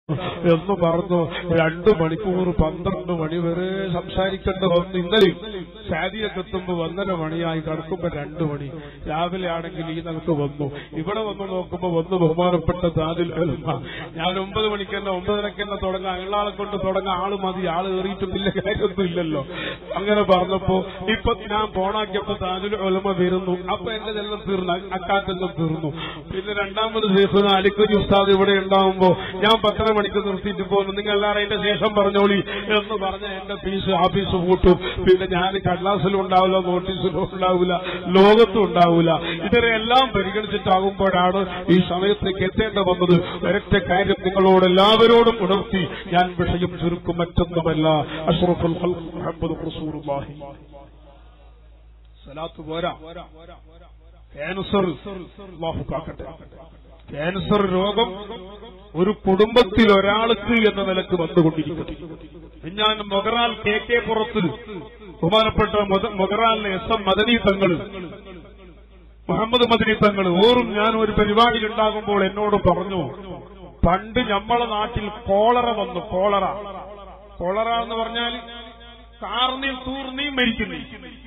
എന്ന് പറഞ്ഞു രണ്ടു മണിക്കൂർ പന്ത്രണ്ട് മണി വരെ സംസാരിക്കേണ്ട വന്നു ഇന്നലെയും സാദിയൊക്കെ എത്തുമ്പോ ഒന്നര മണിയായി കടക്കുമ്പോ രണ്ടു മണി രാവിലെ ആണെങ്കിൽ ഈ നമുക്ക് വന്നു ഇവിടെ വന്ന് നോക്കുമ്പോ വന്ന് ബഹുമാനപ്പെട്ട താതിൽ ഉലമ. ഞാൻ ഒമ്പത് മണിക്ക് തന്നെ ഒമ്പതരക്ക് തന്നെ തുടങ്ങാം അയാളെ കൊണ്ട് തുടങ്ങാൻ ആള് മതി ആള് കയറിയിട്ടില്ല കാര്യമൊന്നും ഇല്ലല്ലോ അങ്ങനെ പറഞ്ഞപ്പോ ഇപ്പൊ ഞാൻ പോണാക്കിയപ്പോ താജുൽ ഒലമ വരുന്നു അപ്പൊ എന്റെ എല്ലാം തീർന്നു അക്കാറ്റെല്ലാം തീർന്നു പിന്നെ രണ്ടാമത് ശേഷം അലിക്കുരി ഉസ്താദ് ഇവിടെ ഉണ്ടാവുമ്പോ ഞാൻ പത്തര മണിക്ക് നിർത്തിയിട്ട് പോകുന്നു നിങ്ങൾ എല്ലാവരും അതിന്റെ ശേഷം പറഞ്ഞോളി എന്ന് പറഞ്ഞ എന്റെ ഫീസ് ആഫീസ് കൂട്ടും പിന്നെ ഞാൻ കടലാസിലും ഉണ്ടാവില്ല നോട്ടീസിലും ഉണ്ടാവില്ല ലോകത്തും ഉണ്ടാവില്ല ഇതിനെല്ലാം പരിഗണിച്ചിട്ടാകുമ്പോഴാണ് ഈ സമയത്തേക്ക് എത്തേണ്ട വന്നത് ഒരൊറ്റ കാര്യം നിങ്ങളോട് എല്ലാവരോടും ഉണർത്തി ഞാൻ വിഷയം ചുരുക്കും മറ്റൊന്നുമല്ല അഷ്റഫുൽ ഖൽഖ് മുഹമ്മദ് റസൂലുള്ളാഹി സലാത്ത് പോരാ ക്യാൻസർ അല്ലാഹു കാക്കട്ടെ ക്യാൻസർ രോഗം ഒരു കുടുംബത്തിൽ ഒരാൾക്ക് എന്ന നിലക്ക് വന്നുകൊണ്ടിരിക്കുന്നു ഞാൻ മൊഗറാൽ കെ കെ പുറത്ത് ബഹുമാനപ്പെട്ട മൊത- മൊഗറാലിലെ എസ് എം മദനി തങ്ങൾ മുഹമ്മദ് മദനി തങ്ങൾ ഓറും ഞാൻ ഒരു പരിപാടി ഉണ്ടാകുമ്പോൾ എന്നോട് പറഞ്ഞു പണ്ട് നമ്മളെ നാട്ടിൽ കോളറ വന്നു കോളറ കോളറ എന്ന് പറഞ്ഞാൽ കാർണിയും തൂർണിയും മരിക്കുന്നു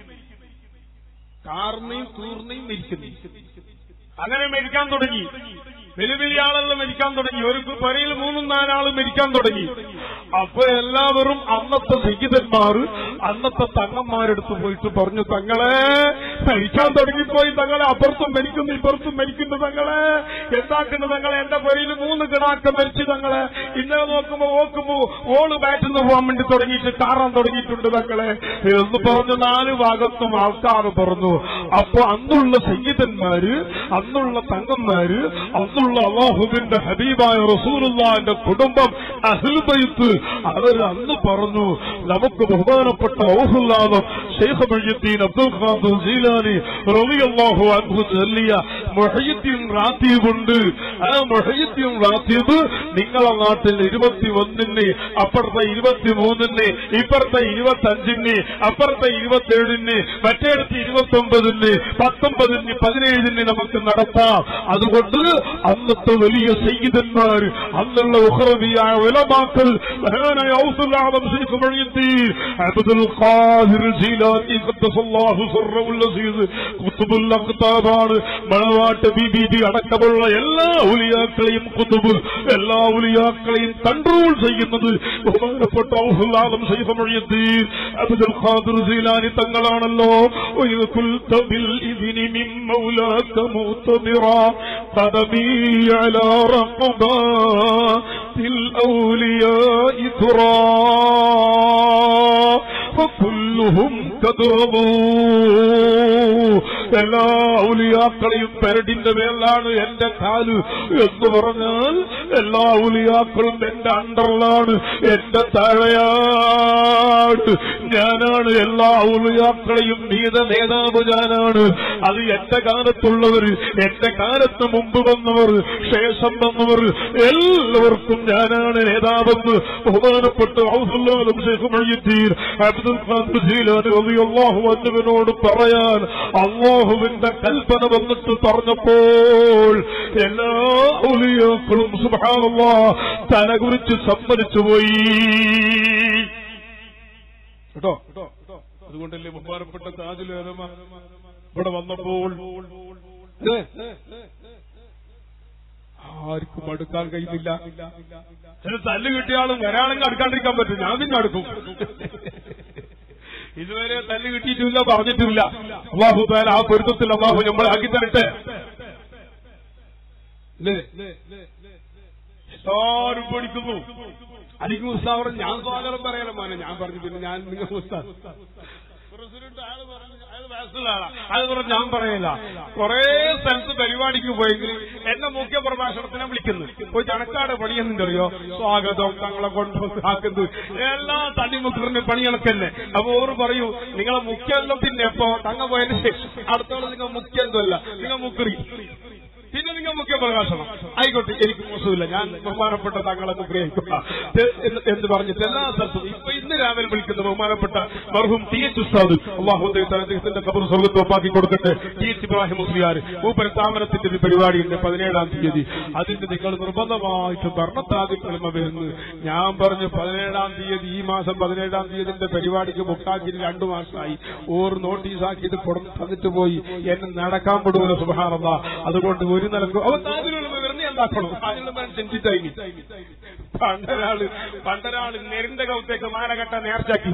കാർണിയും തൂർണിയും മരിക്കുന്നു അങ്ങനെ മരിക്കാൻ തുടങ്ങി വലിയ വലിയ ആളെല്ലാം മരിക്കാൻ തുടങ്ങി ഒരു പുരയിൽ മൂന്നും നാലാളും മരിക്കാൻ തുടങ്ങി അപ്പൊ എല്ലാവരും അന്നത്തെ സംഗീതന്മാർ അന്നത്തെ തങ്ങന്മാരെടുത്ത് പോയിട്ട് പറഞ്ഞു തങ്ങളെ മരിക്കാൻ തുടങ്ങിപ്പോയി തങ്ങളെ അപ്പുറത്തും മരിക്കുന്നു ഇപ്പുറത്തും മരിക്കുന്നു തങ്ങളെ എന്താക്കുന്നു തങ്ങളെ എന്റെ പുരയിൽ മൂന്ന് കിടാക്ക മരിച്ചു തങ്ങളെ ഇന്നലെ നോക്കുമ്പോ നോക്കുമ്പോ ഓള് ബാറ്റിന്ന് പോകാൻ വേണ്ടി തുടങ്ങിയിട്ട് കാറാൻ തുടങ്ങിയിട്ടുണ്ട് തങ്ങളെ എന്ന് പറഞ്ഞു നാല് ഭാഗത്തും ആൾക്കാർ പറഞ്ഞു അപ്പൊ അന്നുള്ള സംഗീതന്മാര് അന്നുള്ള തങ്ങന്മാര് അന്നുള്ള അള്ളാഹുവിന്റെ ഹബീബായ റസൂലുള്ളാന്റെ കുടുംബം അഹ്ലുബൈത്ത് അവർ അന്ന് പറഞ്ഞു നമുക്ക് ബഹുമാനപ്പെട്ട ഔഹുല്ലാദം ഷെയ്ഖ് മൊയ്യുദ്ദീൻ അബ്ദുൽ ഖാദർ ജീലാനി റളിയല്ലാഹു അൻഹു ചൊല്ലിയ മൊഹീദ്ദീൻ റാത്തീബ് ഉണ്ട് ആ മൊഹീദ്ദീൻ റാത്തീബ് നിങ്ങളെ നാട്ടിൽ ഇരുപത്തി ഒന്നിന് അപ്പുറത്തെ ഇരുപത്തി മൂന്നിന് ഇപ്പുറത്തെ ഇരുപത്തി അഞ്ചിന് അപ്പുറത്തെ ഇരുപത്തേഴിന് മറ്റേടത്ത് ഇരുപത്തി ഒമ്പതിന് പത്തൊമ്പതിന് പതിനേഴിന് നമുക്ക് നടത്താം അതുകൊണ്ട് അന്നത്തെ വലിയ സയ്യിദന്മാർ അന്നുള്ള ഉഹ്റവിയായ ഉലമാക്കൾ മഹാനായ ഔസുല്ലാദം Sheikh Muhiyuddin Abdul Qadir Jilani ഖദ്ദസല്ലാഹു സിർറഹുൽ അസീസ് ഖുത്ബുൽ അഖ്താബാണ് മണവാട്ട് ബിബിബി അടക്കമുള്ള എല്ലാ ഉലിയാക്കളെയും ഖുത്ബ് എല്ലാ ഉലിയാക്കളെയും കൺട്രോൾ ചെയ്യുന്നത് ബഹുമാനപ്പെട്ട ഔസുല്ലാദം Sheikh Muhiyuddin Abdul Qadir Jilani തങ്ങളാണല്ലോ وإذ قلت بالإذن من مولاك مؤتمرا قدمي على رقبات الأولياء ترى فكلهم كذبوا എല്ലാ ഉലിയാക്കളെയും പെരടിന്റെ മേലാണ് എന്റെ കാല് എന്ന് പറഞ്ഞാൽ എല്ലാ ഉലിയാക്കളും എന്റെ അണ്ടറിലാണ് എന്റെ താഴെയാണ് ഞാനാണ് എല്ലാ ഉലിയാക്കളെയും നീത നേതാവ് ഞാനാണ് അത് എന്റെ കാലത്തുള്ളവർ എന്റെ കാലത്ത് മുമ്പ് വന്നവർ ശേഷം വന്നവർ എല്ലാവർക്കും ഞാനാണ് നേതാവെന്ന് ബഹുമാനപ്പെട്ട് ഔസുല്ലാദും Sheikh Muhiyuddin Abdul Qadir Jilani റളിയല്ലാഹു അൻഹുവിനോട് പറയാൻ അള്ളാഹുവിന്റെ കൽപ്പന വന്നിട്ട് പറഞ്ഞപ്പോൾ എല്ലാ ഉലിയാക്കളും സുബ്ഹാനല്ലാഹ് തല കുറിച്ച് സമ്മതിച്ചു പോയി കേട്ടോ അതുകൊണ്ടല്ലേ ബഹുമാനപ്പെട്ട താജുൽ ഉലമ ഇവിടെ വന്നപ്പോൾ ഏ, ആർക്കും അടുക്കാൻ കഴിയുന്നില്ല ചില തല്ല് കിട്ടിയാളും വരാണെങ്കിൽ അടുക്കാണ്ടിരിക്കാൻ പറ്റും ഞാൻ പിന്നെ അടുക്കും ഇതുവരെ തല്ല് കിട്ടിയിട്ടില്ല പറഞ്ഞിട്ടില്ല അള്ളാഹു താല ആ പൊരുത്തത്തിൽ അള്ളാഹു നമ്മളെ ആക്കി തരട്ടെ അല്ലേ? എല്ലാവരും പഠിക്കുന്നു അലിക്കും ഉസ്താവർ ഞാൻ സ്വാഗതം പറയാലോ മോനെ ഞാൻ പറഞ്ഞു പിന്നെ ഞാൻ നിങ്ങൾ ഉസ്താദ് പ്രസിഡന്റ് അയാള് പറഞ്ഞു അയാൾ വയസ്സുള്ള ആളാ അത് പറഞ്ഞു ഞാൻ പറയില്ല കുറെ സ്ഥലത്ത് പരിപാടിക്ക് പോയെങ്കിൽ എന്നെ മുഖ്യ പ്രഭാഷണത്തിനെ വിളിക്കുന്നു പോയി ചണക്കാട് പണിയെന്നുണ്ടറിയോ സ്വാഗതം തങ്ങളെ കൊണ്ട് ആക്കുന്നു എല്ലാ തണ്ണിമുക്കറിന്റെ പണികളൊക്കെ അപ്പൊ ഓറ് പറയൂ നിങ്ങളെ മുഖ്യത്തിന്റെ എപ്പോ തങ്ങ പോയതിന് ശേഷം അടുത്തോളം നിങ്ങൾ മുഖ്യന്തല്ല നിങ്ങൾ മുക്കറി പിന്നെ ലിംഗമുഖ്യ പ്രകാശനം ആയിക്കോട്ടെ എനിക്ക് മോശമില്ല ഞാൻ ബഹുമാനപ്പെട്ട തങ്ങളെ ഗ്രഹിക്കുക എന്ന് പറഞ്ഞിട്ട് എല്ലാ സ്ഥലത്തും ഇപ്പൊ ഇന്ന് രാവിലെ വിളിക്കുന്ന ബഹുമാനപ്പെട്ട മർഹൂം ടി എച്ച് ഉസ്താദ് അള്ളാഹു അദ്ദേഹത്തിന്റെ കബർ സ്വർഗത്ത് ഒപ്പാക്കി കൊടുക്കട്ടെ ടി എച്ച് ഇബ്രാഹിം മുസ്ലിയാർ മൂപ്പര താമരത്തിന്റെ ഒരു പരിപാടിയുണ്ട് പതിനേഴാം തീയതി അതിന് നിങ്ങൾ നിർബന്ധമായിട്ട് ഭരണത്താതിൽ എളിമ വരുന്നു ഞാൻ പറഞ്ഞു പതിനേഴാം തീയതി ഈ മാസം പതിനേഴാം തീയതിന്റെ പരിപാടിക്ക് ബുക്കാക്കി രണ്ടു മാസമായി ഓർ നോട്ടീസാക്കിയിട്ട് പുറം തന്നിട്ട് പോയി എന്നെ നടക്കാൻ പെടുമല്ലോ സുബഹാനന്ദ അതുകൊണ്ട് ഒരു നിലക്ക് അവ താതിലുള്ള വരുന്ന എന്താക്കണം അതിനുള്ള ചിന്തിച്ചായി പണ്ടൊരാള് പണ്ടൊരാള് നെരിന്റെ കൗത്തേക്ക് മാല കെട്ടാൻ നേർച്ചാക്കി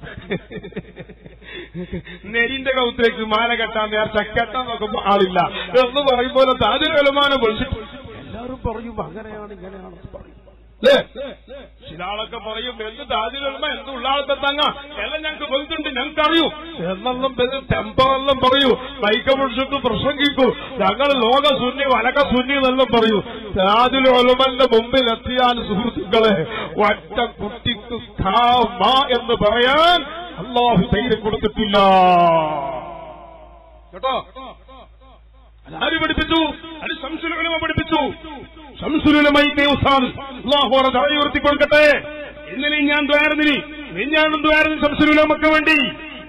നെരിന്റെ കൗത്തേക്ക് മാല കെട്ടാൻ നേർച്ച കെട്ടാൻ നോക്കുമ്പോ ആളില്ല എന്ന് പറയുമ്പോൾ താതിൽ വരുമാനം വിളിച്ചിട്ട് എല്ലാവരും പറയും അങ്ങനെയാണ് ഇങ്ങനെയാണെന്ന് പറയും അല്ലേ ചില ആളൊക്കെ പറയും എന്ത് താജിലൊരുമ എന്ത് ഉള്ളാളത്തെ തങ്ങ എല്ലാം ഞങ്ങൾക്ക് കൊലുത്തുണ്ട് ഞങ്ങൾക്ക് അറിയൂ എന്നെല്ലാം ടെമ്പറെല്ലാം പറയൂ ബൈക്ക് പിടിച്ചിട്ട് പ്രസംഗിക്കൂ ഞങ്ങൾ ലോക ശൂന്യ വലക ശൂന്യ എന്നെല്ലാം പറയൂ താജുലൊലുമന്റെ മുമ്പിൽ എത്തിയാൽ സുഹൃത്തുക്കളെ ഒറ്റ കുട്ടിക്ക് ഖാ മാ എന്ന് പറയാൻ അള്ളാഹു ധൈര്യം കൊടുത്തിട്ടില്ല കേട്ടോ ആര് പഠിപ്പിച്ചു അത് സംസുലമ പഠിപ്പിച്ചു സംസുലമായി ഉസ്താദ് അള്ളാഹു താഴെ ഉയർത്തിക്കൊടുക്കട്ടെ ഇന്നലെ ഞാൻ ദ്വാരന്നിനി നിഞ്ഞാണ് ദ്വാരന്ന് സംസുലമക്ക് വേണ്ടി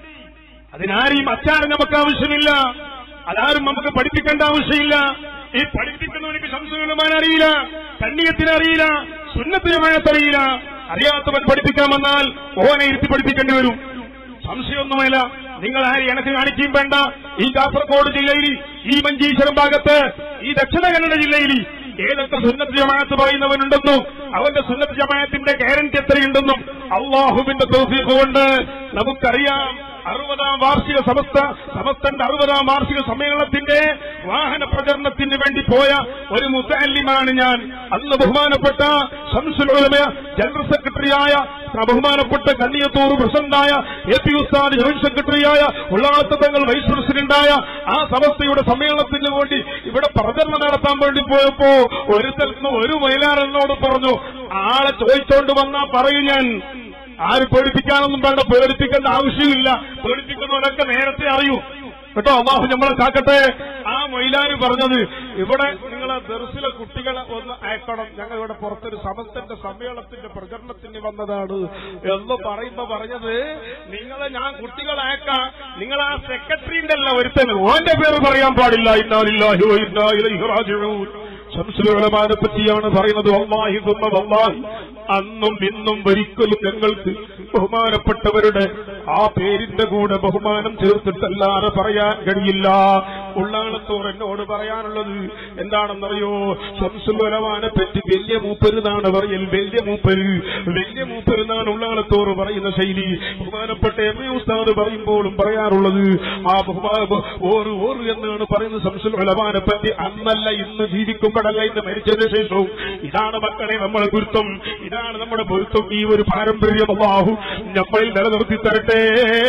അതിനാരെയും അച്ചാരം നമുക്ക് ആവശ്യമില്ല അതാരും നമുക്ക് പഠിപ്പിക്കേണ്ട ആവശ്യമില്ല ഈ പഠിപ്പിക്കുന്നവനിക്ക് സംസുലമാൻ അറിയില്ല കണ്ണിയത്തിന് അറിയില്ല സുന്നത്തിനുമായത്തറിയില്ല അറിയാത്തവൻ പഠിപ്പിക്കാൻ വന്നാൽ ഓനെ ഇരുത്തി പഠിപ്പിക്കേണ്ടി വരും സംശയമൊന്നുമല്ല നിങ്ങൾ ആരും എനക്ക് കാണിക്കുകയും വേണ്ട ഈ കാസർഗോഡ് ജില്ലയിൽ ഈ മഞ്ചീശ്വരം ഭാഗത്ത് ഈ ദക്ഷിണ കന്നഡ ജില്ലയിൽ ഏതൊക്കെ സുന്നത്ത് ജമാഅത്ത് പറയുന്നവനുണ്ടെന്നും അവന്റെ സുന്നത്ത് ജമാഅത്തിന്റെ ഗ്യാരണ്ടി എത്രയുണ്ടെന്നും അള്ളാഹുവിന്റെ തൗഫീഖ് കൊണ്ട് നമുക്കറിയാം അറുപതാം വാർഷിക സമസ്ത സമസ്തന്റെ അറുപതാം വാർഷിക സമ്മേളനത്തിന്റെ വാഹന പ്രചരണത്തിന് വേണ്ടി പോയ ഒരു മുത്തല്ലിമാണ് ഞാൻ അന്ന് ബഹുമാനപ്പെട്ട ശംസുലമ ജനറൽ സെക്രട്ടറിയായ ബഹുമാനപ്പെട്ട കണ്ണിയത്തൂർ പ്രസിഡന്റായ എ പി ഉസ്താദ് ജോയിന്റ് സെക്രട്ടറിയായ ഉള്ളാളത്തങ്ങൾ വൈസ് പ്രസിഡന്റായ ആ സമസ്തയുടെ സമ്മേളനത്തിന് വേണ്ടി ഇവിടെ പ്രചരണം നടത്താൻ വേണ്ടി പോയപ്പോ ഒരു സ്ഥലത്ത് ഒരു മൈലാറെന്നോട് പറഞ്ഞു ആളെ ചോദിച്ചോണ്ട് വന്നാ പറയും ഞാൻ ആര് പേടിപ്പിക്കാനൊന്നും വേണ്ട പേടിപ്പിക്കേണ്ട ആവശ്യമില്ല പേടിപ്പിക്കുന്നവരൊക്കെ നേരത്തെ അറിയൂ കേട്ടോ അള്ളാഹു നമ്മളെ കാക്കട്ടെ ആ മൊയിലാര് പറഞ്ഞത് ഇവിടെ നിങ്ങളെ ദർസിലെ കുട്ടികളെ ഒന്ന് അയക്കണം ഞങ്ങൾ ഇവിടെ പുറത്തൊരു സമസ്തന്റെ സമ്മേളനത്തിന്റെ പ്രചരണത്തിന് വന്നതാണ് എന്ന് പറയുമ്പോ പറഞ്ഞത് നിങ്ങളെ ഞാൻ കുട്ടികളെ അയക്കാം നിങ്ങൾ ആ സെക്രട്ടറിന്റെ അല്ല ഒരുത്തൻ ഓന്റെ പേര് പറയാൻ പാടില്ല ഇന്നാലില്ലാഹി വ ഇന്നാ ഇലൈഹി റാജിഊൻ ശംസുലമാനെ പറ്റിയാണ് പറയുന്നത് വല്ലാഹി തുമ്മ വല്ലാഹി അന്നും ഇന്നും ഒരിക്കലും ഞങ്ങൾക്ക് ബഹുമാനപ്പെട്ടവരുടെ ആ പേരിന്റെ കൂടെ ബഹുമാനം ചേർത്തിട്ടല്ലാതെ പറയാൻ കഴിയില്ല ഉള്ളാളത്തോർ എന്നോട് പറയാനുള്ളത് എന്താണെന്നറിയോ ശംസുലമാനെ പറ്റി വലിയ മൂപ്പരുന്നാണ് പറയൽ വലിയ മൂപ്പര് വലിയ മൂപ്പരുന്നാണ് ഉള്ളാളത്തോർ പറയുന്ന ശൈലി ബഹുമാനപ്പെട്ട എം എ ഉസ്താദ് പറയുമ്പോഴും പറയാറുള്ളത് ആ ബഹുമാന ഓറ് ഓറ് എന്നാണ് പറയുന്നത് ശംസുലമാനെ പറ്റി അന്നല്ല ഇന്ന് ജീവിക്കുമ്പോഴല്ല ഇന്ന് മരിച്ചതിന് ശേഷവും ഇതാണ് മക്കളെ നമ്മളെ ഗുരുത്വം ഇതാണ് നമ്മുടെ പൊരുത്തം ഈ ഒരു പാരമ്പര്യം അള്ളാഹു നമ്മളിൽ നിലനിർത്തി തരട്ടെ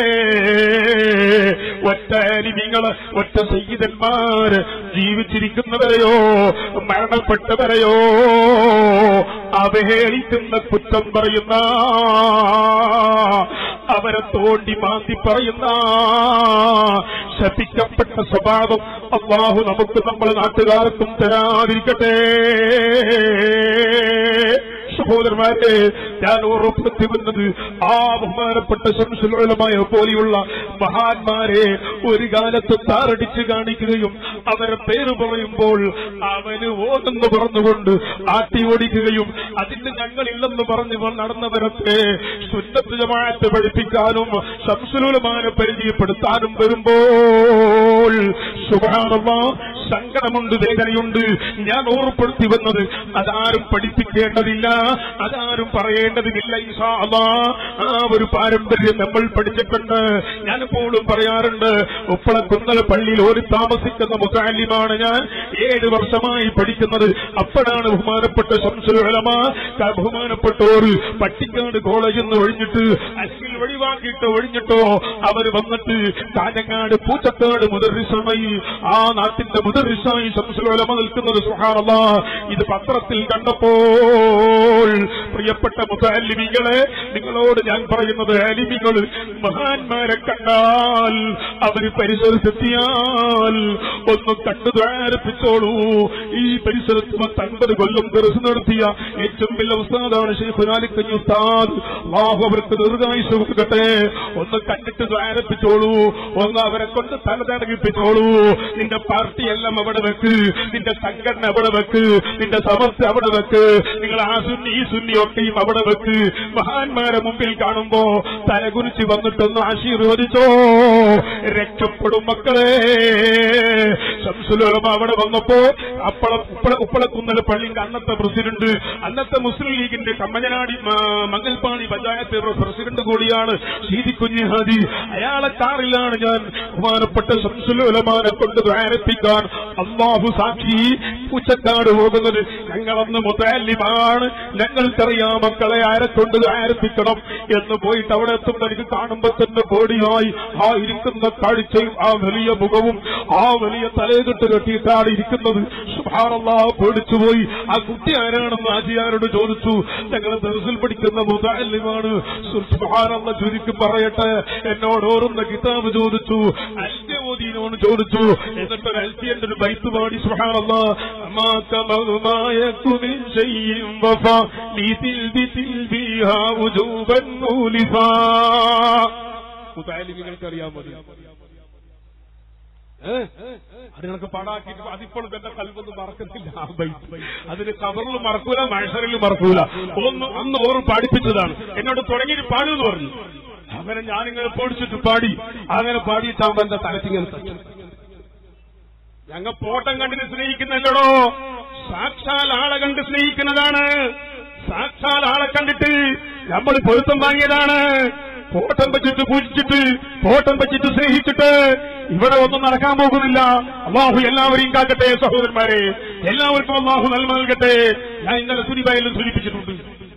ഒറ്റ അരിമിങ്ങള് ഒറ്റ സയ്യിദന്മാര് ജീവിച്ചിരിക്കുന്നവരെയോ മരണപ്പെട്ടവരെയോ അവഹേളിക്കുന്ന കുറ്റം പറയുന്ന അവരെ തോണ്ടി മാന്തി പറയുന്ന ശപിക്കപ്പെട്ട സ്വഭാവം അള്ളാഹു നമുക്ക് നമ്മുടെ നാട്ടുകാർക്കും തരാതിരിക്കട്ടെ സഹോദരന്മാരെ ഞാൻ ഓർമ്മപ്പെടുത്തി വന്നത് ആ ബഹുമാനപ്പെട്ട ശംസുലമായ പോലെയുള്ള മഹാന്മാരെ ഒരു കാലത്ത് താറടിച്ച് കാണിക്കുകയും അവരെ പേര് പറയുമ്പോൾ അവന് ഓതെന്ന് പറഞ്ഞുകൊണ്ട് ആട്ടി ഓടിക്കുകയും അതിന് ഞങ്ങളില്ലെന്ന് പറഞ്ഞു നടന്നവരൊക്കെ സുന്നത്ത് ജമാഅത്ത് പഠിപ്പിക്കാനും ശംസുലുലമാനെ പരിചയപ്പെടുത്താനും വരുമ്പോൾ സുഖാണമ്മ സങ്കടമുണ്ട് വേദനയുണ്ട് ഞാൻ ഓർപ്പെടുത്തി വന്നത് അതാരും പഠിപ്പിക്കേണ്ടതില്ല അതാരും പറയേണ്ടതില്ല ഇൻഷാ അല്ലാ. ആ ഒരു പാരമ്പര്യം നമ്മൾ പഠിച്ചിട്ടുണ്ട് ഞാനിപ്പോഴും പറയാറുണ്ട് ഉപ്പളക്കുന്നൽ പള്ളിയിൽ ഒരു താമസിക്കുന്ന മുസാലിമാണ് ഞാൻ ഏഴ് വർഷമായി പഠിക്കുന്നത് അപ്പോഴാണ് ബഹുമാനപ്പെട്ട ശംസുലമ ബഹുമാനപ്പെട്ടോർ പട്ടിക്കാട് കോളേജിൽ നിന്ന് ഒഴിഞ്ഞിട്ട് അശ്വിൽ ഒഴിവാക്കിയിട്ട് ഒഴിഞ്ഞിട്ടോ അവര് വന്നിട്ട് കാഞ്ഞങ്ങാട് പൂച്ചക്കാട് മുതറിസമായി ആ നാട്ടിന്റെ മുതറിസായി ശംസുലമ നിൽക്കുന്നത് സുഹാറല്ല ഇത് പത്രത്തിൽ കണ്ടപ്പോൾ പ്രിയ പ്രിയപ്പെട്ട മുതാലിമികളെ നിങ്ങളോട് ഞാൻ പറയുന്നത് അലിമികൾ മഹാന്മാരെ കണ്ടാൽ അവര് പരിസരത്തെത്തിയാൽ ഒന്ന് കണ്ടു ദ്വാരപ്പിച്ചോളൂ ഈ പരിസരത്ത് പത്തൻപത് കൊല്ലം ദർശനം നടത്തിയ ഏറ്റവും വലിയ ഉസ്താദാണ് ഷെയ്ഖുനാലിക്കഞ്ഞി ഉസ്താദ് അള്ളാഹു അവർക്ക് ദീർഘായുസ് കൊടുക്കട്ടെ ഒന്ന് കണ്ടിട്ട് ദ്വാരപ്പിച്ചോളൂ ഒന്ന് അവരെ കൊണ്ട് തല തടകിപ്പിച്ചോളൂ നിന്റെ പാർട്ടി എല്ലാം അവിടെ വെക്ക് നിന്റെ സംഘടന അവിടെ വെക്ക് നിന്റെ സമസ്ത അവിടെ വെക്ക് നിങ്ങൾ ആ സുന്നി ഈ സുന്നി ഒക്കെയും അവിടെ വെക്ക് മഹാന്മാരെ മുമ്പിൽ കാണുമ്പോ തലകുരിച്ച് വന്നിട്ടൊന്ന് ആശീർവദിച്ചോ രക്ഷപ്പെടും മക്കളെ ശംസുലോലമ അവിടെ വന്നപ്പോ അപ്പള ഉപ്പള ഉപ്പളക്കുന്നൽ പള്ളിന്റെ അന്നത്തെ പ്രസിഡന്റ് അന്നത്തെ മുസ്ലിം ലീഗിന്റെ കമ്മഞ്ഞനാടി മ- മംഗൽപാടി പഞ്ചായത്ത് പ്രസിഡന്റ് കൂടിയാണ് ഷീതി കുഞ്ഞിഹാദി അയാളെ കാറിലാണ് ഞാൻ ബഹുമാനപ്പെട്ട ശംസുലോലമാനെ കൊണ്ട് ദ്വാരപ്പിക്കാൻ അള്ളാഹു സാക്ഷി പൂച്ചക്കാട് പോകുന്നത് ഞങ്ങളന്ന് മുതാലിമാണ് ഞങ്ങൾക്കറിയാം മക്കളെ ആരെ കൊണ്ട് ദ്വാരപ്പിക്കണം എന്ന് പോയിട്ട് അവിടെ എത്തുമ്പോൾ എനിക്ക് കാണുമ്പോ തന്നെ പേടിയായി ആ ഇരിക്കുന്ന കാഴ്ചയും ആ വലിയ മുഖവും ആ വലിയ തലയെകെട്ട് കെട്ടിയിട്ടാണ് ഇരിക്കുന്നത് സുഭാറല്ലാ പേടിച്ചുപോയി ആ കുട്ടി ആരാണെന്ന് ആജിയാരോട് ചോദിച്ചു ഞങ്ങൾ ദർസിൽ പഠിക്കുന്ന മുതാലിമാണ് സുഭാറല്ല ചുരുക്കി പറയട്ടെ എന്നോട് ഓർന്ന കിതാബ് ചോദിച്ചു അൽജോദീനോട് ചോദിച്ചു എന്നിട്ട് ഒരു അൽഫിയന്റെ ഒരു ബൈത്ത് പാടി സുഹാറല്ല മുതാലിമികൾക്ക് അറിയാൻ മതി അത് നിനക്ക് പാടാക്കിയിട്ട് അതിപ്പോഴും എന്റെ കൽവൊന്നും മറക്കത്തില്ല ആ ബൈത്ത് അതിന് കവറിൽ മറക്കൂല മഴസറിൽ മറക്കൂല ഒന്ന് അന്ന് ഓർ പാടിപ്പിച്ചതാണ് എന്നോട് തുടങ്ങിയിട്ട് പാടുമെന്ന് പറഞ്ഞു അങ്ങനെ ഞാനിങ്ങനെ പേടിച്ചിട്ട് പാടി അങ്ങനെ പാടിയിട്ടാകുമ്പോ എന്റെ തലത്തിങ്ങനെ തച്ചു ഞങ്ങൾ പോട്ടം കണ്ടിട്ട് സ്നേഹിക്കുന്നല്ലോ സാക്ഷാൽ ആളെ കണ്ട് സ്നേഹിക്കുന്നതാണ് സാക്ഷാൽ ആളെ കണ്ടിട്ട് നമ്മൾ പൊരുത്തം വാങ്ങിയതാണ് ഫോട്ടം വെച്ചിട്ട് പൂജിച്ചിട്ട് ഫോട്ടം വെച്ചിട്ട് സ്നേഹിച്ചിട്ട് ഇവിടെ ഒന്നും നടക്കാൻ പോകുന്നില്ല അള്ളാഹു എല്ലാവരെയും കാക്കട്ടെ സഹോദരന്മാരെ എല്ലാവർക്കും അള്ളാഹു നന്മ നൽകട്ടെ ഞാൻ ഇന്നലെ സുനിബായാലും സൂചിപ്പിച്ചിട്ടുണ്ട്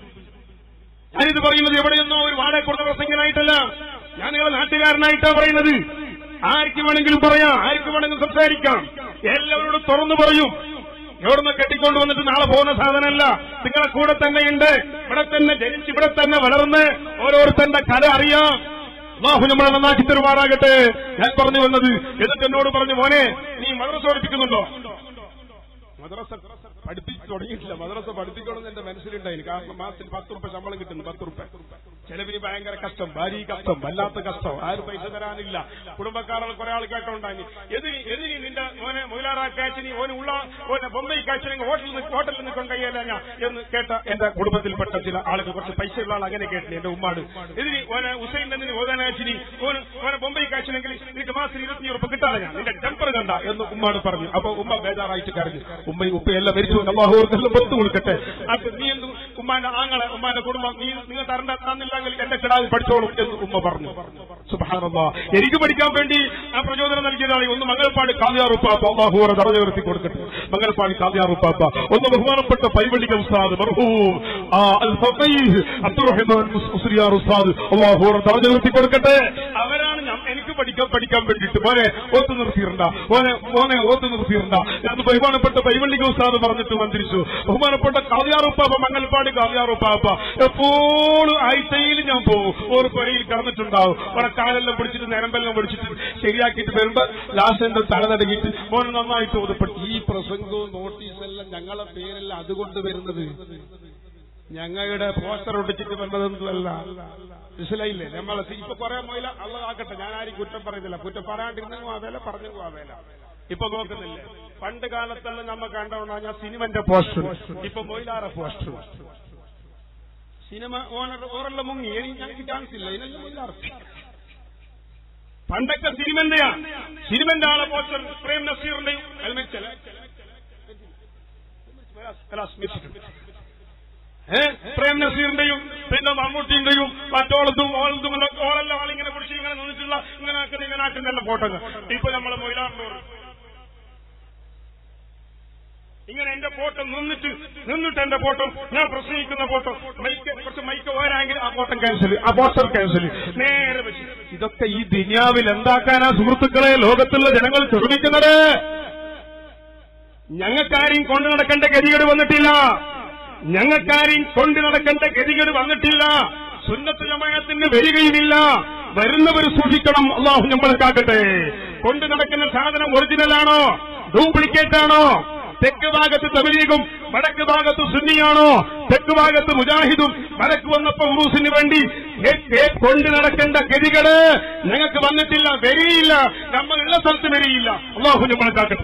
ഞാനിത് പറയുന്നത് എവിടെയൊന്നോ ഒരു വാടക കൊടുത്ത പ്രസംഗനായിട്ടല്ല ഞാൻ നിങ്ങളെ നാട്ടുകാരനായിട്ടാ പറയുന്നത് ആർക്ക് വേണമെങ്കിലും പറയാം ആർക്ക് വേണമെങ്കിലും സംസാരിക്കാം എല്ലാവരോടും തുറന്നു പറയും എവിടുന്ന് കെട്ടിക്കൊണ്ട് വന്നിട്ട് നാളെ പോകുന്ന സാധനമല്ല നിങ്ങളെ കൂടെ തന്നെയുണ്ട് ഇവിടെ തന്നെ ജനിച്ച് ഇവിടെ തന്നെ വളർന്ന് ഓരോരുത്തരുടെ കഥ അറിയാം അള്ളാഹു നമ്മളെ നന്നാക്കി തരുമാറാകട്ടെ ഞാൻ പറഞ്ഞു വന്നത് എന്നിട്ട് എന്നോട് പറഞ്ഞു മോനെ നീ മദ്രസ പഠിപ്പിക്കുന്നുണ്ടോ മദ്രസ പഠിപ്പിച്ചു തുടങ്ങിയിട്ടില്ല മദ്രസ പഠിപ്പിക്കണമെന്ന് എന്റെ മനസ്സിലുണ്ടായി കാരണം മാസത്തിൽ പത്ത് റുപ്യ ശമ്പളം കിട്ടുന്നു പത്ത് റുപ്യ ചെലവിന് ഭയങ്കര കഷ്ടം ഭാര്യ കഷ്ടം വല്ലാത്ത കഷ്ടം ആരും പൈസ തരാനില്ല കുടുംബക്കാരുടെ കുറെ ആൾ കേട്ടോണ്ടായി എതിരി എതിരി നിന്റെ മോനെ മൊയിലാറാ കാച്ചിനി ഓന് ഉള്ള ഓനെ ബൊമ്പൈ കാച്ചിനി ഹോട്ടലിൽ നിന്ന് ഹോട്ടലിൽ നിൽക്കാൻ കഴിയല്ല ഞാൻ എന്ന് കേട്ട എന്റെ കുടുംബത്തിൽപ്പെട്ട ചില ആളുകൾ കുറച്ച് പൈസയുള്ള ആൾ അങ്ങനെ കേട്ടില്ല എന്റെ ഉമ്മാട് എതിരി ഓനെ ഹുസൈൻ തന്നെ ഓതാനാച്ചിനി ഓന് ഓനെ ബൊമ്പൈ കാച്ചിനെങ്കിൽ നിനക്ക് മാസത്തിൽ ഇരുപത്തി ഉറുപ്പ് കിട്ടാതെ ഞാൻ നിന്റെ ടെമ്പർ കണ്ട എന്ന് ഉമ്മാട് പറഞ്ഞു അപ്പൊ ഉമ്മ ബേജാറായിട്ട് കരഞ്ഞു ഉമ്മയും ഉപ്പയെല്ലാം മരിച്ചു അള്ളാഹു അവർക്കെല്ലാം പത്ത് കൊടുക്കട്ടെ അപ്പൊ നീ എന്ത് ഉമ്മാന്റെ ആങ്ങളെ ഉമ്മാന്റെ കുടുംബം നീ നിങ്ങൾ തരണ്ട തന്നില്ലെങ്കിൽ എന്റെ കിടാവ് പഠിച്ചോളും എന്ന് ഉമ്മ പറഞ്ഞു സുബാനല്ലാ എനിക്ക് പഠിക്കാൻ വേണ്ടി ആ പ്രചോദനം നൽകിയതാണ് ഒന്ന് മംഗൾപ്പാട് കാവ്യാറുപ്പാപ്പ അള്ളാഹുവറെ തറഞ്ഞു നിർത്തി കൊടുക്കട്ടെ മംഗൾപ്പാട് കാവ്യാറുപ്പാപ്പ ഒന്ന് ബഹുമാനപ്പെട്ട പൈവള്ളിക ഉസ്താദ് മർഹൂം ആ അൽ ഫഖീഹ് അബ്ദുറഹ്മാൻ മുസ്ലിയാർ ഉസ്താദ് അള്ളാഹുവറെ തറഞ്ഞു നിർത്തി കൊടുക്കട്ടെ അവരാണ് ഞാൻ- എനിക്ക് പഠിക്കാൻ പഠിക്കാൻ വേണ്ടിയിട്ട് മോനെ ഓത്ത് നിർത്തിയിരുന്ന മോനെ മോനെ ഓത്ത് നിർത്തിയിരുന്ന എന്ന് ബഹുമാനപ്പെട്ട പൈവള്ളിക ഉസ്താദ് പറഞ്ഞിട്ട് മന്ത്രിച്ചു ബഹുമാനപ്പെട്ട കാവ്യാറുപ്പാപ്പ മംഗൽപ്പാട് കാവ്യാറുപ്പാപ്പ എപ്പോഴും ആഴ്ചയിൽ ഞാൻ പോകും ഒരു പൊരയിൽ കിടന്നിട്ടുണ്ടാവും അവിടെ കാലെല്ലാം പിടിച്ചിട്ട് നിരമ്പെല്ലാം പിടിച്ചിട്ട് ശരിയാക്കിയിട്ട് വരുമ്പോ ലാസ്റ്റ് എന്റെ തല തടകിയിട്ട് മോനെ നന്നായിട്ട് ഓതപ്പെട്ടു ഈ പ്രസംഗവും നോട്ടീസെല്ലാം ഞങ്ങളെ പേരെല്ലാം അതുകൊണ്ട് വരുന്നത് ഞങ്ങളുടെ പോസ്റ്റർ ഒട്ടിച്ചിട്ട് വന്നതൊന്നുമല്ല മനസ്സിലായില്ലേ നമ്മളെ ഇപ്പൊ കുറെ മൊയില അള്ള ആക്കട്ടെ ഞാൻ ആരും കുറ്റം പറയുന്നില്ല കുറ്റം പറയാണ്ടിരുന്നെങ്കിൽ അതല്ല പറഞ്ഞു പോവേല ഇപ്പൊ നോക്കുന്നില്ലേ പണ്ട് കാലത്തെല്ലാം നമ്മ കണ്ടോണ്ടാ ഞാൻ സിനിമന്റെ പോസ്റ്റർ ഇപ്പൊ മൊയിലാറ പോസ്റ്റർ സിനിമ ഓണർ ഓറെല്ലാം മുങ്ങി എനിക്ക് ഞങ്ങൾക്ക് ചാൻസ് ഇല്ല ഇതിനെല്ലാം മൊയിലാറ് പണ്ടൊക്കെ സിനിമന്റെയാ സിനിമന്റെ ആളെ പോസ്റ്റർ പ്രേം നസീറിന്റെയും ഹെൽമെറ്റ് പ്രേം നസീറിന്റെയും പിന്നെ മമ്മൂട്ടിന്റെയും മറ്റോളത്തും ഓളത്തും ഓളെല്ലാം ആളിങ്ങനെ പിടിച്ച് ഇങ്ങനെ നിന്നിട്ടുള്ള ഇങ്ങനെ ആക്കുന്ന ഇങ്ങനെ ആക്കുന്നല്ല ഫോട്ടോ ഇപ്പൊ നമ്മളെ മൊയിലാറിനോട് ഇങ്ങനെ എന്റെ ഫോട്ടോ നിന്നിട്ട് നിന്നിട്ട് എന്റെ ഫോട്ടോ ഞാൻ പ്രസംഗിക്കുന്ന ഫോട്ടോ മൈക്ക് കുറച്ച് മൈക്ക് പോരാങ്കിൽ ആ ഫോട്ടോ ക്യാൻസൽ ആ പോസ്റ്റർ ക്യാൻസൽ നേരെ വെച്ച് ഇതൊക്കെ ഈ ദുനിയാവിൽ എന്താക്കാനാ സുഹൃത്തുക്കളെ ലോകത്തുള്ള ജനങ്ങൾ ശ്രമിക്കുന്നത് ഞങ്ങൾക്കാരെയും കൊണ്ടു നടക്കേണ്ട ഗതികേട് വന്നിട്ടില്ല ഞങ്ങൾക്കാരെയും കൊണ്ടു നടക്കേണ്ട ഗതികേട് വന്നിട്ടില്ല സുന്നത്ത് ജമായത്തിന് വരികയുമില്ല വരുന്നവർ സൂക്ഷിക്കണം അള്ളാഹു നമ്മളെ കാക്കട്ടെ കൊണ്ടു നടക്കുന്ന സാധനം ഒറിജിനലാണോ ഡ്യൂപ്ലിക്കേറ്റ് ആണോ തെക്ക് ഭാഗത്ത് തബലീഗും വടക്ക് ഭാഗത്ത് സുന്നിയാണോ തെക്ക് ഭാഗത്ത് മുജാഹിദും വടക്ക് വന്നപ്പോ ഉറൂസിന് വേണ്ടി ഏ- ഏ- കൊണ്ടു നടക്കേണ്ട ഗതികള് ഞങ്ങൾക്ക് വന്നിട്ടില്ല വരികയില്ല നമ്മളുള്ള സ്ഥലത്ത് വരികയില്ല അള്ളാഹു നമ്മളെ കാക്കട്ടെ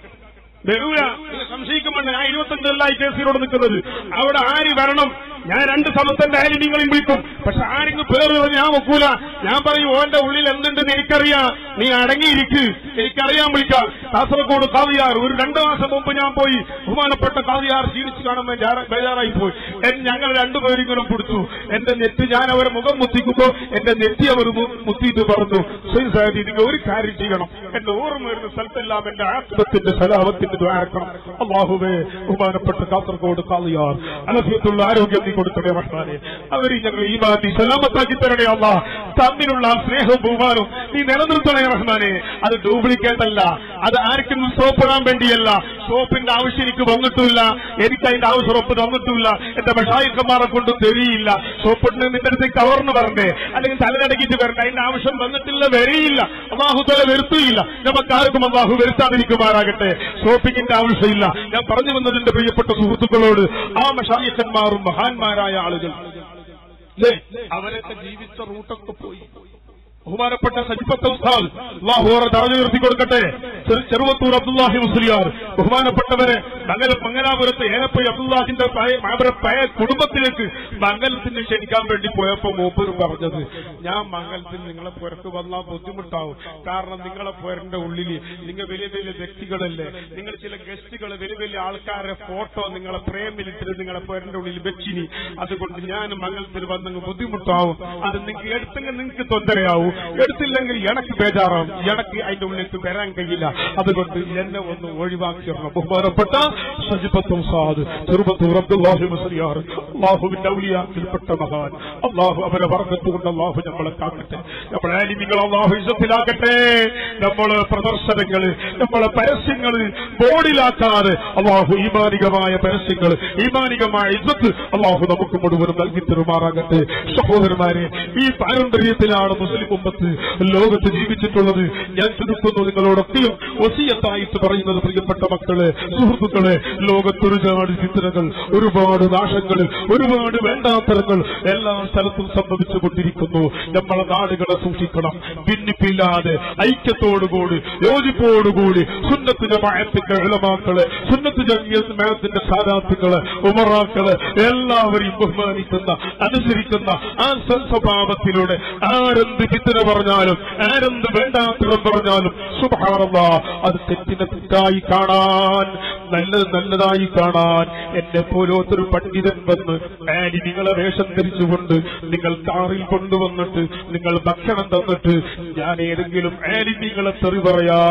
വരൂല നിങ്ങൾ സംശയിക്കുമ്പോൾ ഞാൻ ഇരുപത്തഞ്ചല്ലായി കേസിനോട് നിൽക്കുന്നത് അവിടെ ആര് വരണം ഞാൻ രണ്ട് സമത്തിന്റെ ആര് നിങ്ങളെയും വിളിക്കും പക്ഷെ ആരെങ്കിലും പേര് പറഞ്ഞ് ഞാൻ വെക്കൂല ഞാൻ പറയും ഓന്റെ ഉള്ളിൽ എന്തുണ്ടെന്ന് എനിക്കറിയാം നീ അടങ്ങിയിരിക്ക് എനിക്കറിയാൻ വിളിക്കാം കാസർഗോഡ് കാവിയാർ ഒരു രണ്ടു മാസം മുമ്പ് ഞാൻ പോയി ബഹുമാനപ്പെട്ട കാവിയാർ ക്ഷീണിച്ച് കാണുമ്പോൾ ഞാൻ ബേജാറായി പോയി എൻ- ഞങ്ങൾ രണ്ടുപേരിങ്ങനെ പിടിച്ചു എന്റെ നെറ്റ് ഞാൻ അവരെ മുഖം മുത്തിക്കുമ്പോ എന്റെ നെറ്റി അവർ മു- മുത്തിയിട്ട് പറഞ്ഞു "സയ്യിദ് സാഹിബ് ഇതിന് ഒരു കാര്യം ചെയ്യണം എന്റെ ഓർമ്മ വരുന്ന സ്ഥലത്തെല്ലാം എന്റെ ആത്മത്തിന്റെ സലാമത്തിന്റെ ദ്വാരക്കണം അള്ളാഹുവേ ബഹുമാനപ്പെട്ട കാസർഗോഡ് കാളിയാർ അലഫിയത്തുള്ള ആരോഗ്യം നീ കൊടുക്കണേ റഹ്മാനെ അവര് ഞങ്ങൾ ഈ മാറ്റി സലാമത്താക്കി തരണേ അല്ല തമ്മിലുള്ള ആ സ്നേഹവും ബഹുമാനവും നീ നിലനിർത്തണേ റഹ്മാനെ അത് ഡ്യൂപ്ലിക്കേറ്റ് അല്ല അത് ആർക്കും സോപ്പിടാൻ വേണ്ടിയല്ല സോപ്പിന്റെ ആവശ്യം എനിക്ക് വന്നിട്ടില്ല എനിക്ക് അതിന്റെ ആവശ്യം ഉറപ്പ് തന്നിട്ടില്ല എന്റെ ബഷായിക്കന്മാരെ കൊണ്ട് തരിയില്ല സോപ്പിട്ട് നിന്റെ അടുത്ത് കവർന്ന് പറഞ്ഞേ അല്ലെങ്കിൽ തലനടക്കിട്ട് വരണ്ടേ അതിന്റെ ആവശ്യം വന്നിട്ടില്ല വരിയില്ല അള്ളാഹു തല വരുത്തുകയില്ല നമുക്ക് ആർക്കും അള്ളാഹു വരുത്താതിരിക്കുമാറാകട്ടെ സോപ്പിങ്ങിന്റെ ആവശ്യമില്ല ഞാൻ പറഞ്ഞു വന്നതിന്റെ പ്രിയപ്പെട്ട സുഹൃത്തുക്കളോട് ആ മഷായിക്കന്മാരും മഹാന്മാരായ ആളുകൾ ല്ലേ? അവരൊക്കെ ജീവിച്ച റൂട്ടൊക്കെ പോയി ബഹുമാനപ്പെട്ട സജിപ്പത്ത് ഉസ്താദ് അള്ളാഹുവറെ തറഞ്ഞു നിർത്തി കൊടുക്കട്ടെ ചെറു- ചെറുവത്തൂർ അബ്ദുല്ലാഹി മുസ്ലിയാർ ബഹുമാനപ്പെട്ടവരെ മംഗല മംഗലാപുരത്ത് ഏനപ്പൈ അബ്ദുല്ലാഹിന്റെ പഴയ- അവരുടെ പഴയ കുടുംബത്തിലേക്ക് മംഗലത്തിന് ക്ഷണിക്കാൻ വേണ്ടി പോയപ്പോ മൂപ്പര് പറഞ്ഞത് ഞാൻ മംഗലത്തിൽ നിങ്ങളെ പുരക്ക് വന്നാൽ ബുദ്ധിമുട്ടാവും കാരണം നിങ്ങളെ പുരന്റെ ഉള്ളിൽ നിങ്ങൾ വലിയ വലിയ വ്യക്തികളല്ലേ നിങ്ങൾ ചില ഗസ്റ്റുകൾ വലിയ വലിയ ആൾക്കാരുടെ ഫോട്ടോ നിങ്ങളെ പ്രേമിലിട്ട് നിങ്ങളെ പുരന്റെ ഉള്ളിൽ വെച്ചിനി അതുകൊണ്ട് ഞാൻ മംഗലത്തിൽ വന്നെങ്കിൽ ബുദ്ധിമുട്ടാവും അത് നിങ്ങൾക്ക് എടുത്തെങ്കിൽ നിങ്ങൾക്ക് തൊന്തരയാവും എടുത്തില്ലെങ്കിൽ എനക്ക് ബേജാറാവും എനക്ക് അതിന്റെ ഉള്ളിലേക്ക് വരാൻ കഴിയില്ല അതുകൊണ്ട് എന്നെ ഒന്ന് ഒഴിവാക്കിയിരണം ബഹുമാനപ്പെട്ട സജിപത്തും സാദ് ചെറുപ്പത്തൂർ അബ്ദുല്ലാഹി മുസ്ലിയാർ അള്ളാഹുവിന്റെ ഔലിയാക്കിൽപ്പെട്ട മഹാൻ അള്ളാഹു അവരെ വർഗത്തുകൊണ്ട് അള്ളാഹു നമ്മളെ കാക്കട്ടെ നമ്മളെ അലിമികൾ അള്ളാഹു ഇസത്തിലാക്കട്ടെ നമ്മള് പ്രദർശനങ്ങള് നമ്മളെ പരസ്യങ്ങള് ബോർഡിലാക്കാതെ അള്ളാഹു ഈമാനികമായ പരസ്യങ്ങൾ ഈമാനികമായ ഇജ്ജത്ത് അള്ളാഹു നമുക്ക് മുഴുവനും നൽകി തെരുമാറാകട്ടെ സഹോദരന്മാരെ ഈ പാരമ്പര്യത്തിലാണ് മുസ്ലിം ഉമ്മത്ത് ലോകത്ത് ജീവിച്ചിട്ടുള്ളത് ഞാൻ ചുരുക്കുന്നു നിങ്ങളോടൊക്കെയും വസീയത്തായിട്ട് പറയുന്നത് പ്രിയപ്പെട്ട മക്കളെ സുഹൃത്തുക്കളെ ലോകത്തൊരുപാട് ചിത്രങ്ങൾ ഒരുപാട് നാശങ്ങൾ ഒരുപാട് വേണ്ടാത്തരങ്ങൾ എല്ലാ സ്ഥലത്തും സംഭവിച്ചുകൊണ്ടിരിക്കുന്നു നമ്മളെ നാടുകളെ സൂക്ഷിക്കണം ഭിന്നിപ്പില്ലാതെ ഐക്യത്തോടുകൂടി യോജിപ്പോടുകൂടി സുന്നത്ത് ജമാഅത്തിന്റെ ഇളമാക്കളെ സുന്നത്ത് ജമാഅത്തിന്റെ സാധാത്തുക്കളെ ഉമറാക്കളെ എല്ലാവരെയും ബഹുമാനിക്കുന്ന അനുസരിക്കുന്ന ആ സ്വഭാവത്തിലൂടെ ആരെന്ത് ചിത്തന പറഞ്ഞാലും ആരെന്ത് വേണ്ടാത്തരം പറഞ്ഞാലും സുഭാറല്ല അത് തെറ്റിനെ തെറ്റായി കാണാൻ നല്ലത് നല്ലതായി കാണാൻ എന്നെ പോലോത്തൊരു പണ്ഡിതൻ വന്ന് ആനി നിങ്ങളെ വേഷം ധരിച്ചുകൊണ്ട് നിങ്ങൾ കാറിൽ കൊണ്ടുവന്നിട്ട് നിങ്ങൾ ഭക്ഷണം തന്നിട്ട് ഞാൻ ഏതെങ്കിലും ആനി നിങ്ങളെ തെറി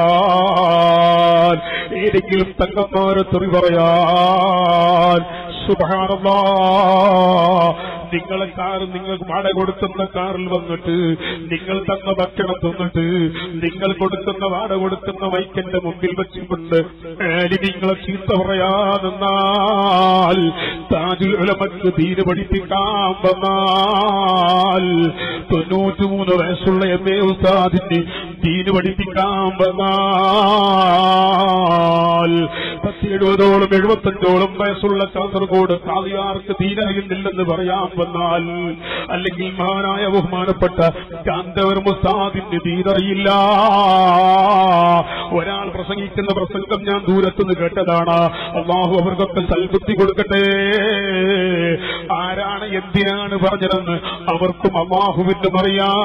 പറയാൻ ഏതെങ്കിലും തങ്ങന്മാരെ തെറി പറയാൻ സുഭാറല്ലാ നിങ്ങളെ കാർ നിങ്ങൾക്ക് വാടക കൊടുക്കുന്ന കാറിൽ വന്നിട്ട് നിങ്ങൾ തന്ന ഭക്ഷണം തിന്നിട്ട് നിങ്ങൾ കൊടുക്കുന്ന വാടക കൊടുക്കുന്ന വൈക്കന്റെ മുമ്പിൽ വെച്ചുകൊണ്ട് ആര് നിങ്ങളെ ചീത്ത പറയാതെന്നാൽ താജുൽ ഉലമക്ക് തീരെ പഠിപ്പിക്കാൻ വന്നാൽ തൊണ്ണൂറ്റിമൂന്ന് വയസ്സുള്ള എം എ ഉസ്താദിന് ദീന് പഠിപ്പിക്കാൻ വന്നാൽ പത്ത് എഴുപതോളം എഴുപത്തഞ്ചോളം വയസ്സുള്ള കാസർഗോഡ് കാളിയാർക്ക് തീരറിയുന്നില്ലെന്ന് പറയാൻ വന്നാൽ അല്ലെങ്കിൽ മഹാനായ ബഹുമാനപ്പെട്ട കാന്തവർ മുസ്താദിന് തീരറിയില്ല ഒരാൾ പ്രസംഗിക്കുന്ന പ്രസംഗം ഞാൻ ദൂരത്തുനിന്ന് കേട്ടതാണ് അള്ളാഹു അവർക്കൊക്കെ സൽബുദ്ധി കൊടുക്കട്ടെ ആരാണ് എന്തിനാണ് പറഞ്ഞതെന്ന് അവർക്കും അള്ളാഹുവിനും അറിയാം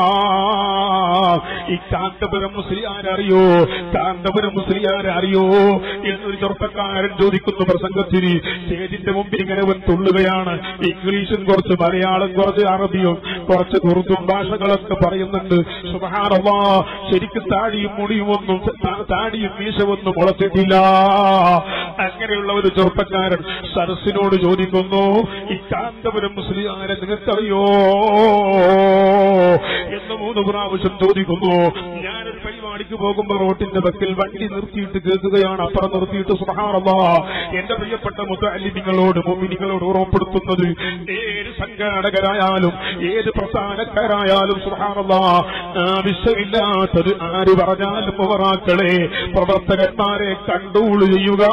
ഈ കാന്തപുരം മുസ്ലിയാരെ അറിയോ കാന്തപുരം മുസ്ലിയാരെ അറിയോ എന്നൊരു ചെറുപ്പക്കാരൻ ചോദിക്കുന്നു പ്രസംഗത്തിന് സ്റ്റേജിന്റെ മുമ്പിൽ ഇങ്ങനെ അവൻ തുള്ളുകയാണ് ഇംഗ്ലീഷും കുറച്ച് മലയാളം കുറച്ച് അറബിയും കുറച്ച് കുറുത്തും ഭാഷകളൊക്കെ പറയുന്നുണ്ട് സുബഹാനല്ലാ ശരിക്കും താടിയും മുടിയും ഒന്നും താ- താടിയും മീശമൊന്നും മുളച്ചിട്ടില്ല അങ്ങനെയുള്ള ഒരു ചെറുപ്പക്കാരൻ സരസിനോട് ചോദിക്കുന്നു ഈ കാന്തപുരം മുസ്ലിയാരെ നിങ്ങൾക്കറിയോ എന്ന് മൂന്ന് പ്രാവശ്യം ചോദിക്കുന്നു ഞാനൊരു പരിപാടി അങ്ങാടിക്ക് പോകുമ്പോ റോട്ടിന്റെ ബക്കിൽ വണ്ടി നിർത്തിയിട്ട് കേൾക്കുകയാണ് അപ്പുറം നിർത്തിയിട്ട് സുഹാറല്ലാ എന്റെ പ്രിയപ്പെട്ട മുത്തല്ലിങ്ങളോട് മോമിനികളോട് ഉറപ്പെടുത്തുന്നത് ഏത് സംഘാടകരായാലും ഏത് പ്രസ്ഥാനക്കാരായാലും സുഹാറല്ലാ ആവശ്യമില്ലാത്തത് ആര് പറഞ്ഞാലും മുവറാക്കളെ പ്രവർത്തകന്മാരെ കൺട്രോൾ ചെയ്യുക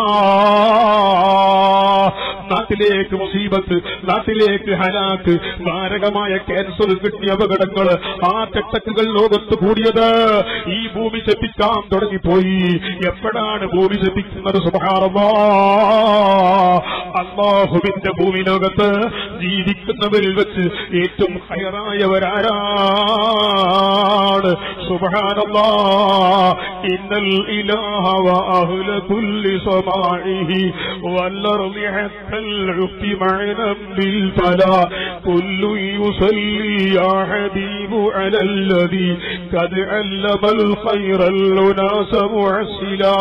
നാട്ടിലേക്ക് മുസീബത്ത് നാട്ടിലേക്ക് ഹലാക്ക് മാരകമായ ക്യാൻസർ കിട്ടിയ അപകടങ്ങൾ ആ കെട്ടക്കുകൾ ലോകത്ത് കൂടിയത് ഈ ഭൂമി ശപ്പിക്കാൻ തുടങ്ങിപ്പോയി എപ്പോഴാണ് ഭൂമി ശപ്പിക്കുന്നത് സുഭാറമോ അള്ളാഹുവിന്റെ ഭൂമി ലോകത്ത് ജീവിക്കുന്നവരിൽ വെച്ച് ഏറ്റവും ഹയറായവരാരാണ് സുബാനല്ലാ ഇന്നൽ ഇലാഹ വഅഹ്ല കുല്ലി സമാഇഹി والأرض حتى العف معنا بالفلا كل يصلي يا حبيب على الذي قد علم الخير الأناس معسلا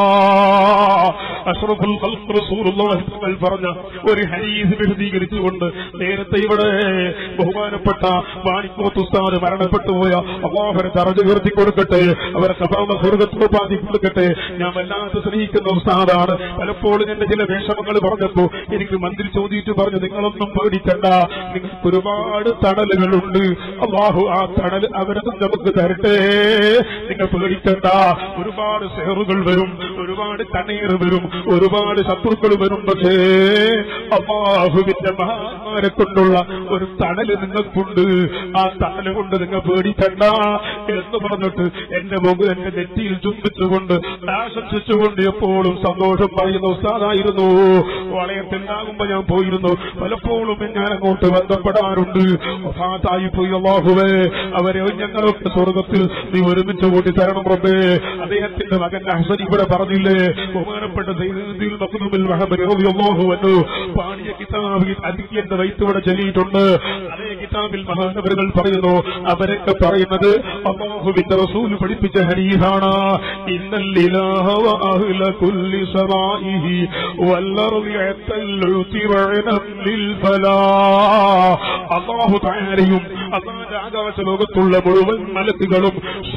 അഷ്റഫുൽ ഖൽഖ് റസൂലുള്ളാഹി തങ്ങൾ പറഞ്ഞ ഒരു ഹദീസ് വിശദീകരിച്ചുകൊണ്ട് നേരത്തെ ഇവിടെ ബഹുമാനപ്പെട്ട മാണിക്കോത്ത് ഉസ്താദ് മരണപ്പെട്ടു പോയ അള്ളാഹുരെ തറഞ്ഞു ഉയർത്തി കൊടുക്കട്ടെ അവരെ സഭാവ സ്വർഗത്തോപാധി കൊടുക്കട്ടെ ഞാൻ വല്ലാതെ സ്നേഹിക്കുന്ന ഉസ്താദാണ് പലപ്പോഴും എന്റെ ചില വേഷമങ്ങൾ പറഞ്ഞപ്പോ എനിക്ക് മന്ത്രി ചോദിച്ചു പറഞ്ഞു നിങ്ങളൊന്നും പേടിക്കണ്ട നിങ്ങൾക്ക് ഒരുപാട് തണലുകളുണ്ട് അള്ളാഹു ആ തണൽ അവരതും നമുക്ക് തരട്ടെ നിങ്ങൾ പേടിക്കണ്ട ഒരുപാട് സെഹറുകൾ വരും ഒരുപാട് കണ്ണീർ വരും ഒരുപാട് ശത്രുക്കൾ വരും പക്ഷേ അള്ളാഹുവിന്റെ മഹാന്മാരെ കൊണ്ടുള്ള ഒരു തണല് നിങ്ങൾക്കുണ്ട് ആ തണല് കൊണ്ട് നിങ്ങൾ പേടിക്കണ്ട എന്ന് പറഞ്ഞിട്ട് എന്റെ മുഖം എന്റെ നെറ്റിയിൽ ചുംബിച്ചുകൊണ്ട് ആശംസിച്ചുകൊണ്ട് എപ്പോഴും സന്തോഷം പറയുന്ന ഉസ്താദായിരുന്നു വളയത്തുണ്ടാകുമ്പോ ഞാൻ പോയിരുന്നു പലപ്പോഴും ഞാൻ അങ്ങോട്ട് ബന്ധപ്പെടാറുണ്ട് വഫാത്തായി പോയി അള്ളാഹുവേ അവരെ ഞങ്ങളൊക്കെ സ്വർഗത്തിൽ നീ ഒരുമിച്ച് കൂട്ടി തരണം റബ്ബേ അദ്ദേഹത്തിന്റെ മകൻ അഹ്സൻ ഇവിടെ പറഞ്ഞില്ലേ ബഹുമാനപ്പെട്ട സയ്യിദുൽ മഖ്ദൂമുൽ വഹബ് റളിയല്ലാഹു അൻഹു പാടിയ കിതാബിൽ അതിന്റെ വൈത്ത് ഇവിടെ ചൊല്ലിയിട്ടുണ്ട് അതേ കിതാബിൽ മഹാനവരുകൾ പറയുന്നു അവരൊക്കെ പറയുന്നത് അള്ളാഹുവിന്റെ റസൂൽ പഠിപ്പിച്ച ഹരീസാണ് ഇന്നൽ ഇലാഹ വഅഹ്ല കുല്ലി സമാഇഹി വല്ലർദി അത്തൽഉതി വഅനം ലിൽ ഫലാ അള്ളാഹു താരയും അള്ളാഹുന്റെ ആകാശ ലോകത്തുള്ള മുഴുവൻ മലക്കുകളും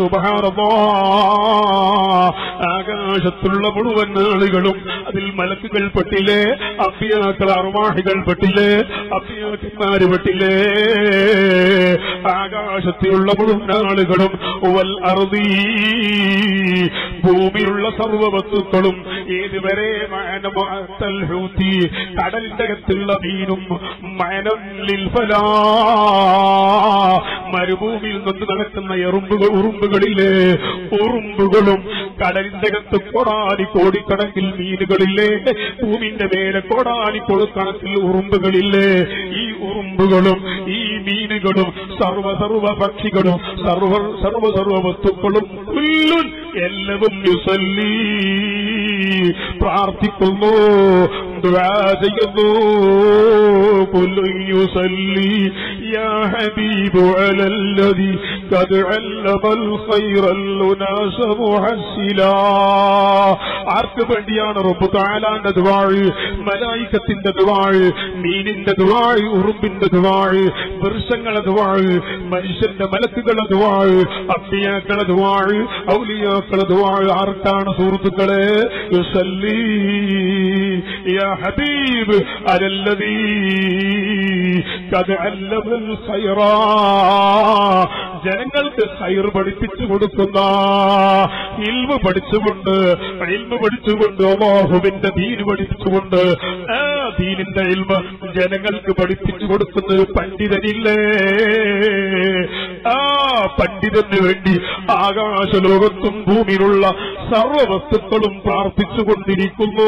സുബഹാനല്ലാ ആകാശത്തുള്ള മുഴുവൻ ആളുകളും അതിൽ മലക്കുകൾ പെട്ടില്ലേ അഭ്യാക്കൾ അറുവാഹികൾ പെട്ടില്ലേ അഭ്യാക്കന്മാര് പെട്ടില്ലേ ആകാശത്തിലുള്ള മുഴുവൻ ആളുകളും വൽ അറുതി ഭൂമിയിലുള്ള സർവ്വ വസ്തുക്കളും ഏതുവരെ മയനമഅത്തൽ ഹൂതി കടലിന്റെ അകത്തുള്ള മീനും മയനം ലിൽഫലാ മരുഭൂമിയിൽ നിന്ന് നടക്കുന്ന എറുമ്പുകൾ ഉറുമ്പുകളില്ലേ ഉറുമ്പുകളും കടലിന്റെ അകത്ത് കോടാനി കോടിക്കണക്കിൽ മീനുകളില്ലേ ഭൂമിന്റെ മേലെ കോടാനി കോടിക്കണക്കിൽ ഉറുമ്പുകളില്ലേ ഈ ഉറുമ്പുകളും ഈ മീനുകളും സർവ സർവ പക്ഷികളും സർവ സർവ സർവ വസ്തുക്കളും കുല്ലുൻ എല്ലാവും യുസല്ലി പ്രാർത്ഥിക്കുന്നു ദുആ ചെയ്യുന്നു കുല്ലു യുസല്ലി യാ ഹബീബു അലല്ലദി ഖദ് അല്ലമൽ ഖൈറൽ ഉനാസ മുഹസ്സിലാ ആർക്ക് വേണ്ടിയാണ് റബ്ബ് തആലാന്റെ ദുആഴ് മലായികത്തിന്റെ ദുആഴ് മീനിന്റെ ദുആഴ് ഉറുമ്പിന്റെ ദുആഴ് വൃക്ഷങ്ങളെ ദുആഴ് മനുഷ്യന്റെ മലക്കുകളുടെ ദുആഴ് അബ്ദിയാക്കളെ ദുആഴ് ഔലിയാക്കളെ ദുആഴ് ആർക്കാണ് സുഹൃത്തുക്കളെ യുസല്ലി യാ ഹബീബ് അലല്ലദീ ഖദ് അല്ലമൽ ഖൈറാ ജനങ്ങൾക്ക് ഹൈർ പഠിപ്പിച്ചു കൊടുക്കുന്ന ഇൽമ പഠിച്ചുകൊണ്ട് ഇൽമ പഠിച്ചുകൊണ്ട് അള്ളാഹുവിന്റെ ദീന് പഠിപ്പിച്ചുകൊണ്ട് ആ ദീനിന്റെ ഇൽമ ജനങ്ങൾക്ക് പഠിപ്പിച്ചു കൊടുക്കുന്ന ഒരു പണ്ഡിതനില്ലേ ആ പണ്ഡിതന് വേണ്ടി ആകാശലോകത്തും ഭൂമിയിലുള്ള സർവ വസ്തുക്കളും പ്രാർത്ഥിച്ചുകൊണ്ടിരിക്കുന്നു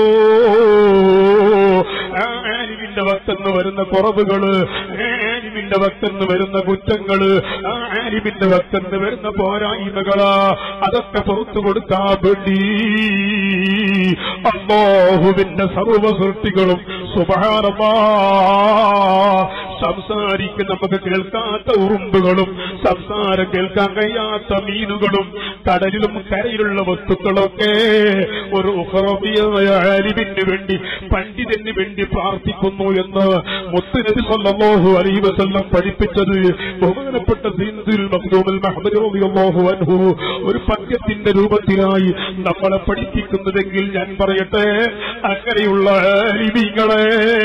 ആ ആലിമിന്റെ വക്തെന്ന് വരുന്ന കുറവുകള് ആ ആലിമിന്റെ വക്തെന്ന് വരുന്ന കുറ്റങ്ങള് ആ ആലിമിന്റെ വക്തെന്ന് വരുന്ന പോരായ്മകള് അതൊക്കെ പുറത്തു കൊടുക്കാൻ വേണ്ടി അള്ളാഹുവിന്റെ സർവ സൃഷ്ടികളും സുബാനമാ സംസാരിക്കുന്ന നമുക്ക് കേൾക്കാത്ത ഉറുമ്പുകളും സംസാരം കേൾക്കാൻ കഴിയാത്ത മീനുകളും കടലിലും കരയിലുള്ള വസ്തുക്കളൊക്കെ ഒരു ഉഹറബിയായ ആലിമിന് വേണ്ടി പണ്ഡിതന് വേണ്ടി പ്രാർത്ഥിക്കുന്നു എന്ന് മുത്തുനബി സല്ലല്ലാഹു അലൈഹി വസല്ലം പഠിപ്പിച്ചത് ബഹുമാനപ്പെട്ട സീനുൽ മഖ്ദൂമുൽ മഹ്മദ് റളിയല്ലാഹു അൻഹു ഒരു പദ്യത്തിന്റെ രൂപത്തിലായി നമ്മളെ പഠിപ്പിക്കുന്നതെങ്കിൽ ഞാൻ പറയട്ടെ അങ്ങനെയുള്ള ആലിമീങ്ങളെ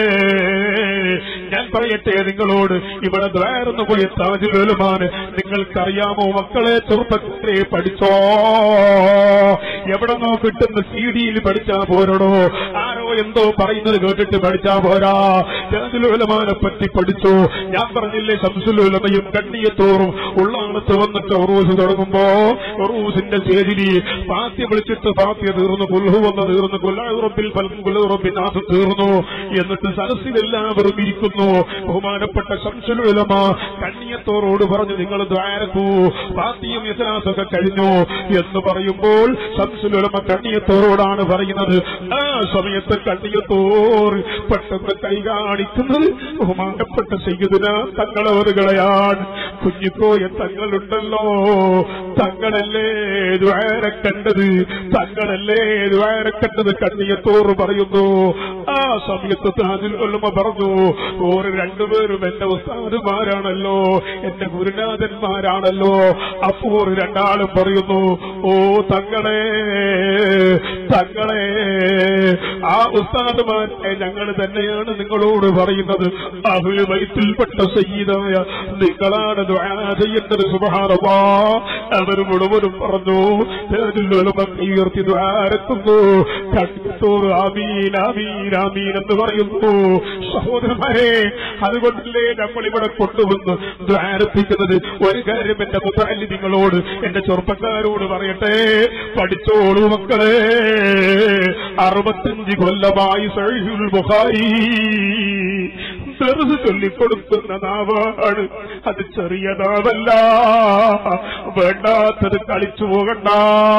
ഞാൻ പറയട്ടെ നിങ്ങളോട് ഇവിടെ ദ്വാരന്നു പോയ താജുലുമാന് നിങ്ങൾക്കറിയാമോ മക്കളെ ചെറുപ്പക്കാരെ പഠിച്ചോ എവിടെന്നോ കിട്ടുന്ന സി ഡിയിൽ പഠിച്ചാ പോരടോ ആരോ എന്തോ പറയുന്നത് കേട്ടിട്ട് പഠിച്ചാ പോരാ താജുലുലമാനെ പറ്റി പഠിച്ചു ഞാൻ പറഞ്ഞില്ലേ ശംസുലുലമയും കണ്ണിയത്തോറും ഉള്ളാണത്ത് വന്നിട്ട് ഉറൂസ് തുടങ്ങുമ്പോ ഉറൂസിന്റെ സ്റ്റേജിൽ ഫാത്യ വിളിച്ചിട്ട് ഫാത്യ തീർന്നു കുൽഹു വന്ന് തീർന്നു കുല്ലാറുറപ്പിൽ ഫലം കുലുറപ്പിനാഥ് തീർന്നു എന്നിട്ട് സരസിലെല്ലാവരും ഇരിക്കുന്നു ബഹുമാനപ്പെട്ട ശംസുലുലമ കണ്ണിയത്തോറോട് പറഞ്ഞു നിങ്ങൾ ദ്വാരക്കൂ ഫാത്തിയും ഇസ്ലാസൊക്കെ കഴിഞ്ഞു എന്ന് പറയുമ്പോൾ ശംസുലുലമ കണ്ണിയത്തോറോടാണ് പറയുന്നത് ആ സമയത്ത് കണ്ണിയത്തോർ പെട്ടെന്ന് കൈ കാണിക്കുന്നത് ബഹുമാനപ്പെട്ട സയ്യിദിന തങ്ങളവറുകളെയാണ് കുഞ്ഞിക്കോയ തങ്ങളുണ്ടല്ലോ തങ്ങളല്ലേ ദ്വാര കണ്ടത് തങ്ങളല്ലേ ദ്വാര കണ്ടത് കണ്ണിയത്തോറ് പറയുന്നു ആ സമയത്ത് താജിൽ കൊല്ലുമ പറഞ്ഞു ഓര് രണ്ടുപേരും എന്റെ ഉസ്താദുമാരാണല്ലോ എന്റെ ഗുരുനാഥന്മാരാണല്ലോ അപ്പോൾ രണ്ടാളും പറയുന്നു ഓ തങ്ങളെ തങ്ങളെ ആ ഉസ്താദുമാരെ ഞങ്ങൾ തന്നെയാണ് നിങ്ങളോട് പറയുന്നത് അവര് വയറ്റിൽപ്പെട്ട സയ്യിദായ നിങ്ങളാണ് ദുആ ചെയ്യുന്നത് സുബഹാനല്ലാ അവർ മുഴുവനും പറഞ്ഞു ഉയർത്തി ദ്വാരത്തുന്നു കണ്ടിത്തോറ് ആമീൻ ആമീൻ ആമീൻ എന്ന് പറയുന്നു സഹോദരന്മാരെ അതുകൊണ്ടല്ലേ നമ്മൾ ഇവിടെ കൊണ്ടുവന്ന് ദ്വാരപ്പിക്കുന്നത് ഒരു കാര്യം എന്റെ മുത്തല്ലി നിങ്ങളോട് എന്റെ ചെറുപ്പക്കാരോട് പറയട്ടെ പഠിച്ചോളൂ മക്കളെ അറുപത്തഞ്ച് കൊല്ലമായി സഹീഹുൽ ബുഖാരി ചെറുത് ചൊല്ലിക്കൊടുക്കുന്ന നാവാണ് അത് ചെറിയ നാവല്ല വേണ്ടാത്തത് കളിച്ചു പോകണ്ട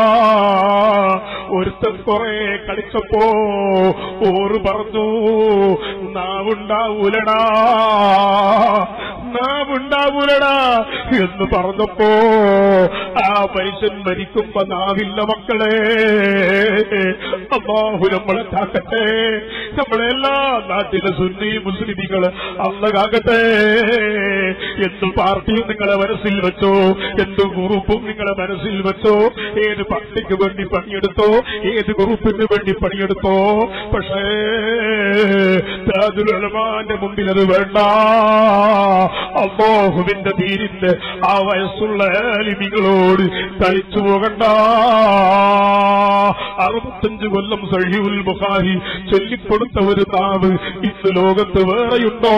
ഒരുത്തൻ കുറെ കളിച്ചപ്പോ ഓറ് പറഞ്ഞു നാവുണ്ടാവൂലടാ നാവുണ്ടാവൂലടാ എന്ന് പറഞ്ഞപ്പോ ആ മനുഷ്യൻ മരിക്കുമ്പോ നാവില്ല മക്കളെ അള്ളാഹു നമ്മളെ കാക്കട്ടെ നമ്മളെ എല്ലാ നാട്ടിലെ സുന്നി മുസ്ലിമികള് അല്ല കാക്കട്ടെ എന്ത് പാർട്ടിയും നിങ്ങളെ മനസ്സിൽ വെച്ചോ എന്ത് ഗ്രൂപ്പും നിങ്ങളെ മനസ്സിൽ വെച്ചോ ഏത് പാർട്ടിക്ക് വേണ്ടി പണിയെടുത്തോ ഏത് ഗ്രൂപ്പിന് വേണ്ടി പണിയെടുത്തോ പക്ഷേ താജുലമാന്റെ മുമ്പിൽ അത് വേണ്ട അള്ളാഹുവിന്റെ തീരിന്റെ ആ വയസ്സുള്ള ആലിമികളോട് കളിച്ചു പോകണ്ട അറുപത്തഞ്ച് കൊല്ലം സഹിയുൽ ബുഖാരി ചൊല്ലിക്കൊടുത്ത ഒരു നാവ് ഇന്ന് ലോകത്ത് വേറെയുണ്ടോ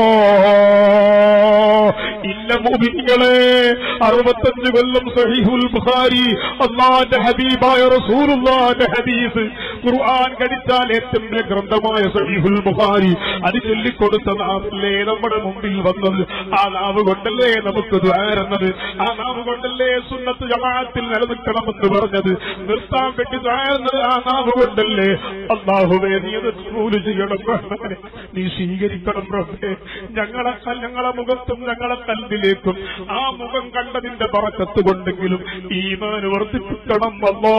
ഇല്ല മോമിനികളെ അറുപത്തഞ്ച് കൊല്ലം സഹിഹുൽ ബുഖാരി അള്ളാന്റെ ഹബീബായ റസൂലുള്ളാന്റെ ഹദീസ് ഖുർആൻ കടിച്ചാൽ ഏറ്റവും വലിയ ഗ്രന്ഥമായ സഹിഹുൽ ബുഖാരി അത് ചൊല്ലിക്കൊടുത്ത നാവല്ലേ നമ്മുടെ മുമ്പിൽ വന്നത് ആ നാവ് കൊണ്ടല്ലേ നമുക്ക് ദ്വാരുന്നത് ആ നാവ് കൊണ്ടല്ലേ സുന്നത്ത് ജമാഅത്തിൽ നിലനിൽക്കണമെന്ന് പറഞ്ഞത് നിർത്താൻ വേണ്ടി ദ്വാരുന്നത് ആ നാവ് കൊണ്ടല്ലേ അള്ളാഹുവേ നീ അത് കബൂല് ചെയ്യണം റഹ്മാനെ. നീ സ്വീകരിക്കണം റബ്ബേ ഞങ്ങളെ ഞങ്ങളെ മുഖത്തും ഞങ്ങളെ കൽവിലേക്കും ആ മുഖം കണ്ടതിന്റെ പറക്കത്ത് കൊണ്ടെങ്കിലും ഈമാൻ വർദ്ധിപ്പിക്കണം അല്ലോ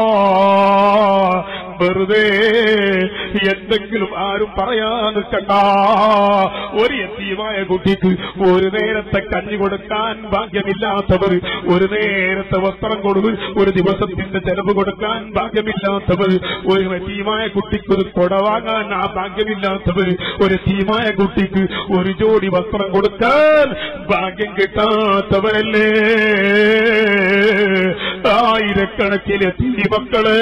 വെറുതെ എന്തെങ്കിലും ആരും പറയാൻ നിൽക്കണ്ട ഒരു എത്തിയുമായ കുട്ടിക്ക് ഒരു നേരത്തെ കഞ്ഞി കൊടുക്കാൻ ഭാഗ്യമില്ലാത്തവർ ഒരു നേരത്തെ വസ്ത്രം കൊടുത്ത് ഒരു ദിവസത്തിന്റെ ചെലവ് കൊടുക്കാൻ ഭാഗ്യമില്ലാത്തവർ ഒരു എത്തിയുമായ കുട്ടിക്ക് ഒരു കൊട വാങ്ങാൻ ആ ഭാഗ്യമില്ലാത്തവർ ഒരു എത്തിയുമായ കുട്ടിക്ക് ഒരു ജോഡി വസ്ത്രം കൊടുക്കാൻ ഭാഗ്യം കിട്ടാത്തവരല്ലേ ആയിരക്കണക്കിന് എത്തി മക്കളെ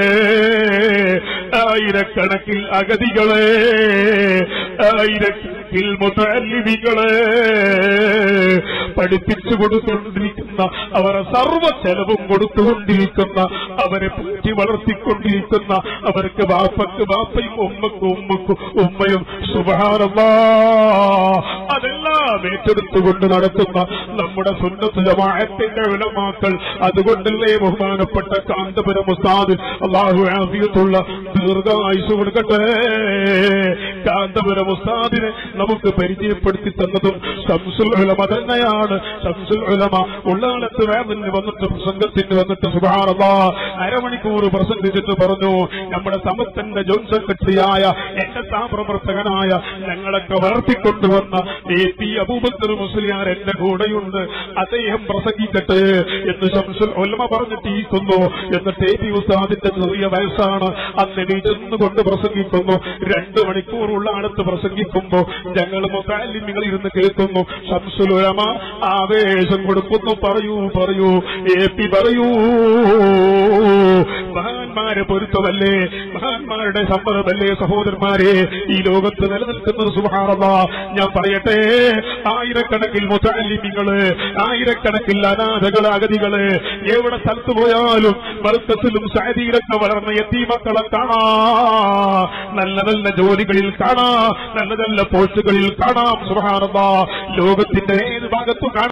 ആയിരക്കണക്കിൽ അഗതികളെ ആയിരക്കണക്കിൽ മുതല്ലികളെ പഠിപ്പിച്ചു കൊടുത്തുകൊണ്ടിരിക്കുന്ന അവരെ സർവ്വ ചെലവും കൊടുത്തുകൊണ്ടിരിക്കുന്ന അവരെ പൂറ്റി വളർത്തിക്കൊണ്ടിരിക്കുന്ന അവർക്ക് ബാപ്പക്ക് ബാപ്പയും ഉമ്മക്ക് ഉമ്മക്ക് ഉമ്മയും സുബാനല്ലാ അതെല്ലാ എല്ലാം ഏറ്റെടുത്തുകൊണ്ട് നടത്തുന്ന നമ്മുടെ സുന്നത്ത് ജമാഅത്തിന്റെ ഉലമാക്കൾ അതുകൊണ്ടല്ലേ ബഹുമാനപ്പെട്ട കാന്തപുരം ഉസ്താദ് അള്ളാഹു ആഫിയത്തുള്ള ദീർഘായുസ് കൊടുക്കട്ടെ കാന്തപുരം ഉസ്താദിനെ നമുക്ക് പരിചയപ്പെടുത്തി തന്നതും ശംസുൽ ഉലമ തന്നെയാണ് ശംസുൽ ഉലമ ഉള്ളാലത്ത് വേദന വന്നിട്ട് പ്രസംഗത്തിന് വന്നിട്ട് സുഭാറത അരമണിക്കൂർ പ്രസംഗിച്ചിട്ട് പറഞ്ഞു നമ്മുടെ സമസ്തന്റെ ജോൺ സെക്രട്ടറിയായ എന്റെ സഹപ്രവർത്തകനായ ഞങ്ങളൊക്കെ വളർത്തിക്കൊണ്ടുവന്ന എ പി അബൂബക്കർ മുസ്ലിയാർ എന്റെ കൂടെയുണ്ട് അദ്ദേഹം പ്രസംഗിക്കട്ടെ എന്ന് ശംസുൽ ഉലമ പറഞ്ഞിട്ടിരിക്കുന്നു എന്നിട്ട് എ പി ഉസ്താദിന്റെ ചെറിയ വയസ്സാണ് അന്ന് എണീറ്റെന്ന് കൊണ്ട് പ്രസംഗിക്കുന്നു രണ്ട് മണിക്കൂറുള്ള അടുത്ത് പ്രസംഗിക്കുമ്പോ ഞങ്ങൾ മുത്താലിമികൾ ഇരുന്ന് കേൾക്കുന്നു ശംസുലുലമ ആവേശം കൊടുക്കുന്നു പറയൂ പറയൂ എ പി പറയൂ മഹാന്മാരെ പൊരുത്തമല്ലേ മഹാന്മാരുടെ സമ്മതമല്ലേ സഹോദരന്മാരെ ഈ ലോകത്ത് നിലനിൽക്കുന്നത് സുഹാറത ഞാൻ പറയട്ടെ ആയിരക്കണക്കിൽ മുത്താലിമികള് ആയിരക്കണക്കിൽ അനാഥകള് അഗതികള് എവിടെ സ്ഥലത്ത് പോയാലും മർക്കത്തിലും സാരീരൊക്കെ വളർന്ന എത്തിമക്കളെ കാണാ നല്ല നല്ല ജോലികളിൽ കാണാം നല്ല നല്ല പോസ്റ്റുകളിൽ കാണാം സുഹാറത ലോകത്തിന്റെ ഏത് ഭാഗത്തും കാണാം